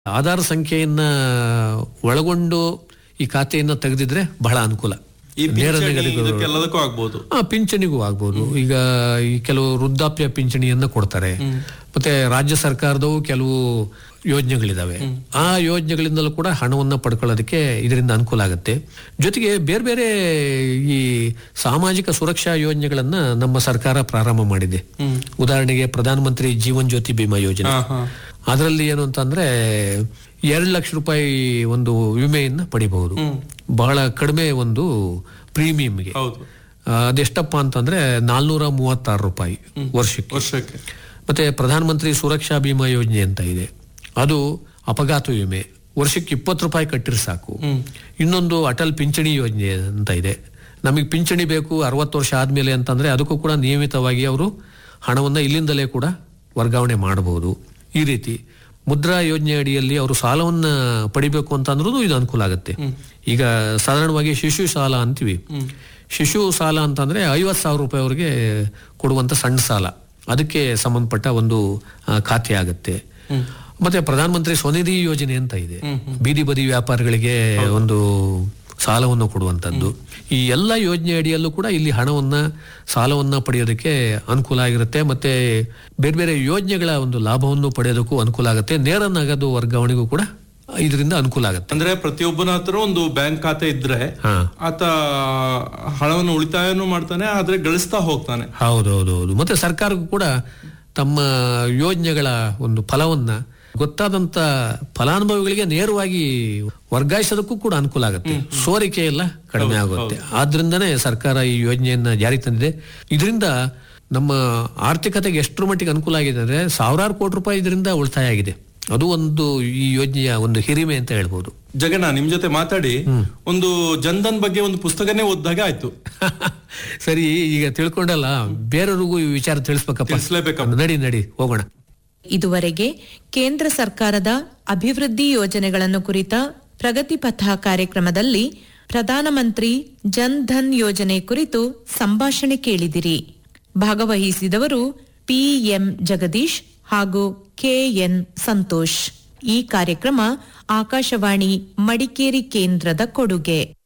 ಆಧಾರ್ ಸಂಖ್ಯೆಯನ್ನ ಒಳಗೊಂಡು ಈ ಖಾತೆಯನ್ನ ತೆಗೆದಿದ್ರೆ ಬಹಳ ಅನುಕೂಲ ಈ ನೇರ ಪಿಂಚಣಿ ನಿಗದಿಗಳು- ಇದಕ್ಕೆಲ್ಲದಕ್ಕೂ ಆಗ್ಬೋದು ಆ, ಪಿಂಚಣಿಗೂ ಆಗ್ಬೋದು ಈಗ ಈ ಕೆಲವು ವೃದ್ಧಾಪ್ಯ ಪಿಂಚಣಿಯನ್ನ ಕೊಡ್ತಾರೆ ಮತ್ತೆ ರಾಜ್ಯ ಸರ್ಕಾರದವು ಕೆಲವು ಯೋಜನೆಗಳಿದಾವೆ ಆ ಯೋಜನೆಗಳಿಂದಲೂ ಕೂಡ ಹಣವನ್ನ ಪಡ್ಕೊಳ್ಳೋದಕ್ಕೆ ಇದರಿಂದ ಅನುಕೂಲ ಆಗುತ್ತೆ ಜೊತೆಗೆ ಬೇರೆ ಬೇರೆ ಈ ಸಾಮಾಜಿಕ ಸುರಕ್ಷಾ ಯೋಜನೆಗಳನ್ನ ನಮ್ಮ ಸರ್ಕಾರ ಪ್ರಾರಂಭ ಮಾಡಿದೆ ಉದಾಹರಣೆಗೆ ಪ್ರಧಾನಮಂತ್ರಿ ಜೀವನ್ ಜ್ಯೋತಿ ಬಿಮಾ ಯೋಜನೆ ಹಾ ಹಾ ಅದರಲ್ಲಿ ಏನು ಅಂತಂದ್ರೆ ಎರಡು ಲಕ್ಷ ರೂಪಾಯಿ ಒಂದು ವಿಮೆಯನ್ನ ಪಡಿಬಹುದು ಬಹಳ ಕಡಿಮೆ ಒಂದು ಪ್ರೀಮಿಯಂಗೆ ಹೌದು ಆ, ಅದೆಷ್ಟಪ್ಪ ಅಂತಂದ್ರೆ ನಾಲ್ನೂರ ಮೂವತ್ತಾರು ರೂಪಾಯಿ ವರ್ಷಕ್ಕೆ ವರ್ಷಕ್ಕೆ ಮತ್ತೆ ಪ್ರಧಾನಮಂತ್ರಿ ಸುರಕ್ಷಾ ಬಿಮಾ ಯೋಜನೆ ಅಂತ ಇದೆ ಅದು ಅಪಘಾತ ವಿಮೆ ವರ್ಷಕ್ಕೆ ಇಪ್ಪತ್ತು ರೂಪಾಯಿ ಕಟ್ಟಿದ್ರೆ ಸಾಕು ಇನ್ನೊಂದು ಅಟಲ್ ಪಿಂಚಣಿ ಯೋಜನೆ ಅಂತ ಇದೆ ನಮಗೆ ಪಿಂಚಣಿ ಬೇಕು ಅರವತ್ತು ವರ್ಷ ಆದ್ಮೇಲೆ ಅಂತಂದ್ರೆ ಅದಕ್ಕೂ ಕೂಡ ನಿಯಮಿತವಾಗಿ ಅವರು ಹಣವನ್ನ ಇಲ್ಲಿಂದಲೇ ಕೂಡ ವರ್ಗಾವಣೆ ಮಾಡಬಹುದು ಈ ರೀತಿ ಮುದ್ರಾ ಯೋಜನೆ ಅಡಿಯಲ್ಲಿ ಅವರು ಸಾಲವನ್ನ ಪಡಿಬೇಕು ಅಂತ ಅಂದ್ರೂ ಇದು ಅನುಕೂಲ ಆಗುತ್ತೆ ಈಗ ಸಾಧಾರಣವಾಗಿ ಶಿಶು ಸಾಲ ಅಂತೀವಿ ಶಿಶು ಸಾಲ ಅಂತಂದ್ರೆ ಐವತ್ತು ಸಾವಿರ ರೂಪಾಯಿವರೆಗೆ ಕೊಡುವಂತ ಸಣ್ಣ ಸಾಲ ಅದಕ್ಕೆ ಸಂಬಂಧಪಟ್ಟ ಒಂದು ಆ, ಖಾತೆ ಆಗುತ್ತೆ ಮತ್ತೆ ಪ್ರಧಾನಮಂತ್ರಿ ಸ್ವನಿಧಿ ಯೋಜನೆ ಅಂತ ಇದೆ ಬೀದಿ ಬದಿ ವ್ಯಾಪಾರಿಗಳಿಗೆ ಒಂದು ಸಾಲವನ್ನು ಕೊಡುವಂತದ್ದು ಈ ಎಲ್ಲ ಯೋಜನೆ ಅಡಿಯಲ್ಲೂ ಕೂಡ ಇಲ್ಲಿ ಹಣವನ್ನ ಸಾಲವನ್ನ ಪಡೆಯೋದಕ್ಕೆ ಅನುಕೂಲ ಆಗಿರುತ್ತೆ ಮತ್ತೆ ಬೇರೆ ಬೇರೆ ಯೋಜನೆಗಳ ಒಂದು ಲಾಭವನ್ನು ಪಡೆಯೋದಕ್ಕೂ ಅನುಕೂಲ ಆಗುತ್ತೆ ನೇರ ನಗದು ವರ್ಗಾವಣೆಗೂ ಕೂಡ ಇದರಿಂದ ಅನುಕೂಲ ಆಗುತ್ತೆ ಅಂದ್ರೆ ಪ್ರತಿಯೊಬ್ಬನ ಹತ್ರ ಒಂದು ಬ್ಯಾಂಕ್ ಖಾತೆ ಇದ್ರೆ ಹಾ ಆತ ಹಣವನ್ನು ಉಳಿತಾಯನೂ ಮಾಡ್ತಾನೆ ಆದ್ರೆ ಗಳಿಸ್ತಾ ಹೋಗ್ತಾನೆ ಹೌದೌದು ಹೌದು ಮತ್ತೆ ಸರ್ಕಾರಕ್ಕೂ ಕೂಡ ತಮ್ಮ ಯೋಜನೆಗಳ ಒಂದು ಫಲವನ್ನ ಗೊತ್ತಾದಂತ ಫಲಾನುಭವಿಗಳಿಗೆ ನೇರವಾಗಿ ವರ್ಗಾಯಿಸೋದಕ್ಕೂ ಕೂಡ ಅನುಕೂಲ ಆಗುತ್ತೆ ಸೋರಿಕೆ ಎಲ್ಲ ಕಡಿಮೆ ಆಗುತ್ತೆ ಆದ್ರಿಂದನೇ ಸರ್ಕಾರ ಈ ಯೋಜನೆಯನ್ನ ಜಾರಿಗೆ ತಂದಿದೆ ಇದರಿಂದ ನಮ್ಮ ಆರ್ಥಿಕತೆಗೆ ಎಷ್ಟರ ಮಟ್ಟಿಗೆ ಅನುಕೂಲ ಆಗಿದೆ ಅಂದ್ರೆ ಸಾವಿರಾರು ಕೋಟಿ ರೂಪಾಯಿ ಇದರಿಂದ ಉಳಿತಾಯ ಆಗಿದೆ ಅದು ಒಂದು ಈ ಯೋಜನೆಯ ಒಂದು ಹಿರಿಮೆ ಅಂತ ಹೇಳ್ಬೋದು ಜಗಣ್ಣ ನಿಮ್ ಜೊತೆ ಮಾತಾಡಿ ಒಂದು ಜನ್ಧನ್ ಬಗ್ಗೆ ಒಂದು ಪುಸ್ತಕನೇ ಓದ್ದಾಗ ಆಯ್ತು ಸರಿ ಈಗ ತಿಳ್ಕೊಂಡಲ್ಲ ಬೇರೆಯವ್ರಿಗೂ ಈ ವಿಚಾರ ತಿಳಿಸ್ಬೇಕಪ್ಪ ತಿಳಿಸ್ಲೇಬೇಕಪ್ಪ. ನಡಿ ನಡಿ ಹೋಗೋಣ ಇದುವರೆಗೆ ಕೇಂದ್ರ ಸರ್ಕಾರದ ಅಭಿವೃದ್ಧಿ ಯೋಜನೆಗಳನ್ನು ಕುರಿತ ಪ್ರಗತಿ ಪಥ ಕಾರ್ಯಕ್ರಮದಲ್ಲಿ ಪ್ರಧಾನಮಂತ್ರಿ ಜನ್ ಧನ್ ಯೋಜನೆ ಕುರಿತು ಸಂಭಾಷಣೆ ಕೇಳಿದಿರಿ ಭಾಗವಹಿಸಿದವರು ಪಿಎಂ ಜಗದೀಶ್ ಹಾಗೂ ಕೆಎನ್ ಸಂತೋಷ್ ಈ ಕಾರ್ಯಕ್ರಮ ಆಕಾಶವಾಣಿ ಮಡಿಕೇರಿ ಕೇಂದ್ರದ ಕೊಡುಗೆ